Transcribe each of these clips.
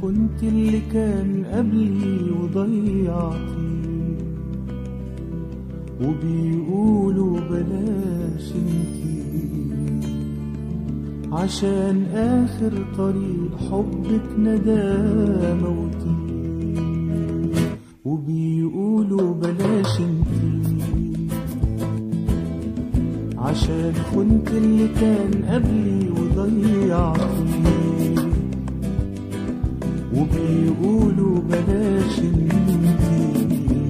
خنت اللي كان قبلي وضيعتي وبيقولوا بلاش انتي عشان آخر طريق حبك ندى موتي وبيقولوا بلاش انتي عشان خنت اللي كان قبلي وضيعتي وبيقولوا بلاش انتي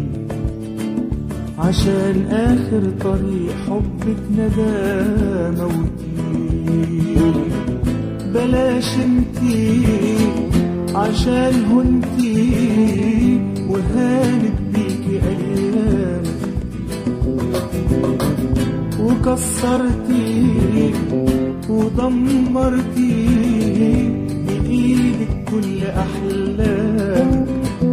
عشان آخر طريق حبك ندى موتي بلاش انتي عشان هنتي وهانت بيكي أيام وكسرتي ودمرتي بإيدك كل أحلام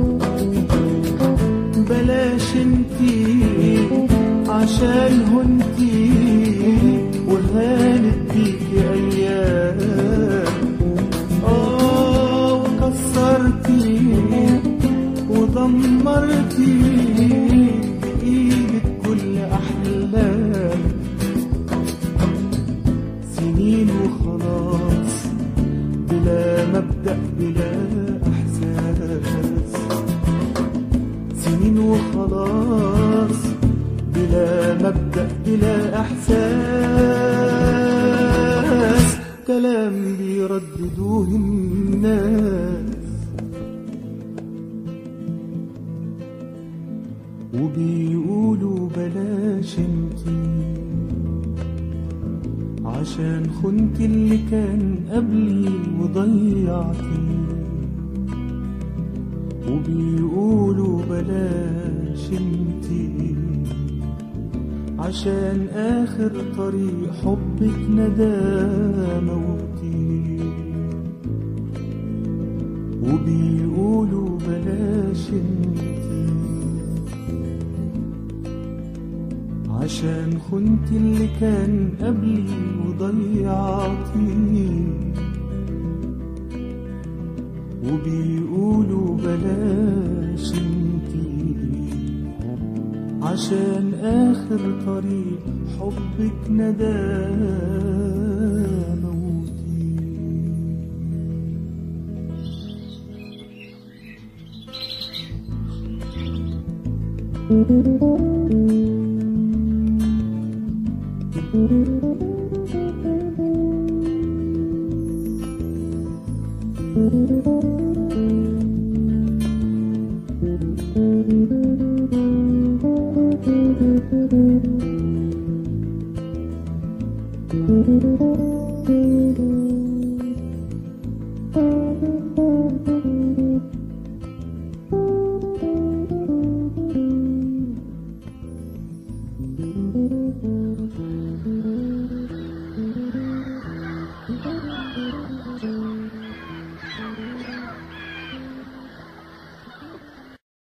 بلاش انتي عشان هنتي وهانت بيكي أيام آه وكسرتي ودمرتي بإيدك كل أحلام سنين وخلاص بلا مبدأ بلا إحساس سنين وخلاص بلا مبدأ بلا إحساس كلام بيرددوه الناس وبيقولوا بلاش انتي عشان خنت اللي كان قبلي وضيعتي وبيقولوا بلاش انتي عشان آخر طريق حبك ندى موتي وبيقولوا بلاش انتي عشان خنت اللي كان قبلي وضيعتي وبيقولوا بلاش انتي عشان آخر طريق حبك ندى موتي